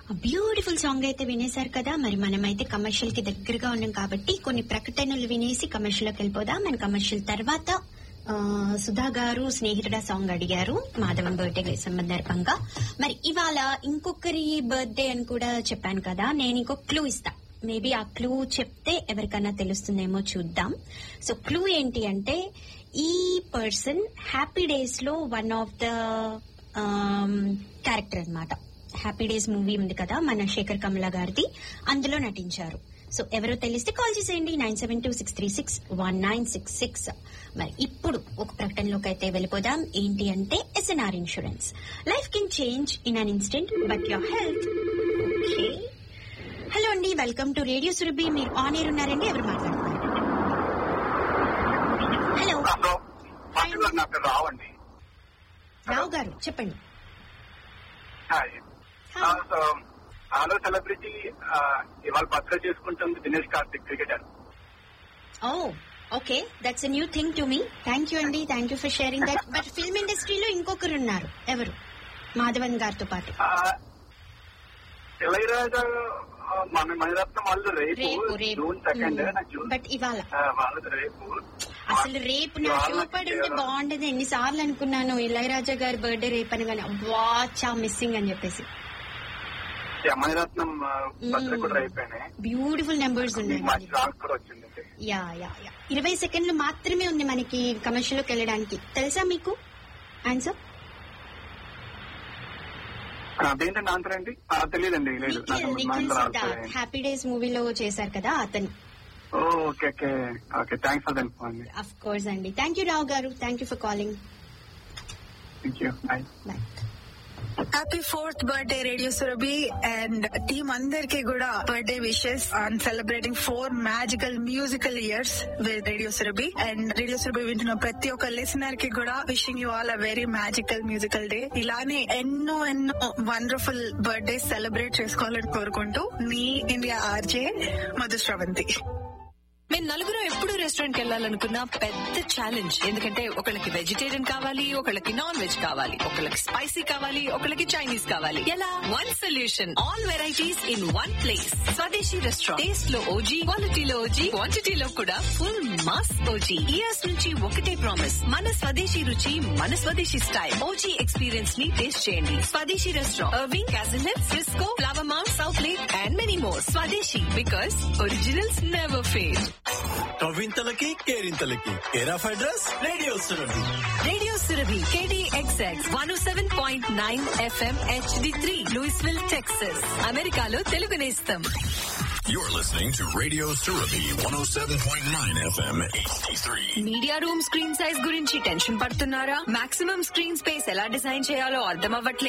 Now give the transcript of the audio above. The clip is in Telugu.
బ్యూటిఫుల్ సాంగ్ అయితే వినేశారు కదా మరి మనమైతే కమర్షియల్ కి దగ్గరగా ఉన్నాం కాబట్టి కొన్ని ప్రకటనలు వినేసి కమర్షియల్ లోకి వెళ్ళిపోదాం మన కమర్షియల్ తర్వాత ఆ, సుధా గారు స్నేహితుడ సాంగ్ అడిగారు మాధవన్ బర్త్డే సందర్భంగా మరి ఇవాళ ఇంకొకరి బర్త్డే అని కూడా చెప్పాను కదా నేను ఇంకొక క్లూ ఇస్తా మేబీ ఆ క్లూ చెప్తే ఎవరికైనా తెలుస్తుందేమో చూద్దాం సో క్లూ ఏంటి అంటే ఈ పర్సన్ హ్యాపీ డేస్ లో వన్ ఆఫ్ ద క్యారెక్టర్ అన్నమాట హ్యాపీ డేస్ మూవీ ఉంది కదా మన శేఖర్ కమల గారిది అందులో నటించారు సో ఎవరో తెలిస్తే కాల్ చేసేయండి nine seven two six three six one nine six six మరి ఇప్పుడు ఒక ప్రకటనలోకి అయితే వెళ్ళిపోదాం ఏంటి అంటే S N R insurance life can change in an instant but your health okay hello అండి వెల్కమ్ టు రేడియో సురభి మీరు ఆన్ ఎయిర్ ఉన్నారండి ఎవరు మాట్లాడుతున్నారు హలో హలో మాస్టర్ గారు నా పేరు రావు అండి రావు గారు చెప్పండి హాయ్ ఆ, సో, హలో సెలబ్రిటీ ఆ, ఇవాళ బర్త్డే చేసుకుంటుంది Dinesh Karthik cricketer oh okay that's a new thing to me thank you అండి thank you for sharing that but film ఇండస్ట్రీలో ఇంకొకరు ఉన్నారు ఎవరు మాధవన్ గారితో పాటు ఆ, ఇళయరాజా ఆ, మన మణిరత్నం వాళ్ళు రేపు రేపు రేపు జూన్ సెకండ్ నాకు జూన్ బట్ ఇవాళ ఆ, వాళ్ళది రేపు అసలు రేపు నా ఇవాళ షో నాకు పడి ఉంటే ఇవాళ- బాగుండేది ఎన్నిసార్లు అనుకున్నాను ఇళయరాజా గారి బర్త్డే రేపు అని కానీ అబ్బా చా మిస్సింగ్ అని చెప్పేసి యా, మణిరత్నం బర్త్డే కూడా అయిపోయినాయి బ్యూటిఫుల్ నెంబర్స్ ఉన్నాయి మీకు మంచి సాంగ్ కూడా వచ్చింది యా యా యా ఇరవై సెకండ్లు మాత్రమే ఉంది మనకి కమర్షియల్ లోకి వెళ్ళడానికి తెలుసా మీకు ఆన్సర్ ఆ, అదేంటండి ఆన్సర్ ఏంటి ఆ, తెలియదండి లేదు నాకు నిఖిల్ నిఖిల్ మైండ్ సిద్ధార్థ్ రావట్లేదు హ్యాపీ డేస్ మూవీలో చేశారు కదా అతను oh, okay okay okay thanks for then అండి అఫ్ కోర్స్ అండి థ్యాంక్ యూ రావు గారు thank you for calling thank you bye bye happy fourth birthday radio Surabhi and team అందరికి కూడా birthday wishes on celebrating four magical musical years with radio Surabhi and radio Surabhi వింటున్న ప్రతి ఒక్క లిసనర్ కి కూడా wishing you all a very magical musical day ఇలానే ఎన్నో ఎన్నో వండర్ఫుల్ బర్త్డే సెలబ్రేట్ చేసుకోవాలని కోరుకుంటూ మీ ఇండియా ఆర్జే మధుశ్రవంతి మేము నలుగురు ఎప్పుడు రెస్టారెంట్ కి వెళ్ళాలనుకున్న పెద్ద ఛాలెంజ్ ఎందుకంటే ఒకళ్ళకి వెజిటేరియన్ కావాలి ఒకళ్ళకి నాన్ వెజ్ కావాలి ఒకళ్ళకి స్పైసీ కావాలి ఒకళ్ళకి చైనీస్ కావాలి ఎలా one solution all varieties in one place Swadeshi restaurant taste లో ఓజీ క్వాలిటీలో ఓజీ క్వాంటిటీలో కూడా ఫుల్ మాస్ ఓజీ ఇయర్స్ నుంచి ఒకటే ప్రామిస్ మన స్వదేశీ రుచి మన స్వదేశీ స్టైల్ ఓజీ ఎక్స్పీరియన్స్ ని టేస్ట్ చేయండి Swadeshi restaurant Irving Castle Hill Frisco Flower Mound Southlake and many more Swadeshi because originals never fail కవింతలకి కేరింతలకి care of address radio Surabhi radio Surabhi KDXX one seven point nine FM HD three Lewisville Texas అమెరికాలో తెలుగు నేస్తం You're listening to Radio Surabhi 107.9 FM HD3. Media room screen size గురించి టెన్షన్ పడుతున్నారా మాక్సిమం స్క్రీన్ స్పేస్ ఎలా డిజైన్ చేయాలో అర్థం అవ్వట్లేదు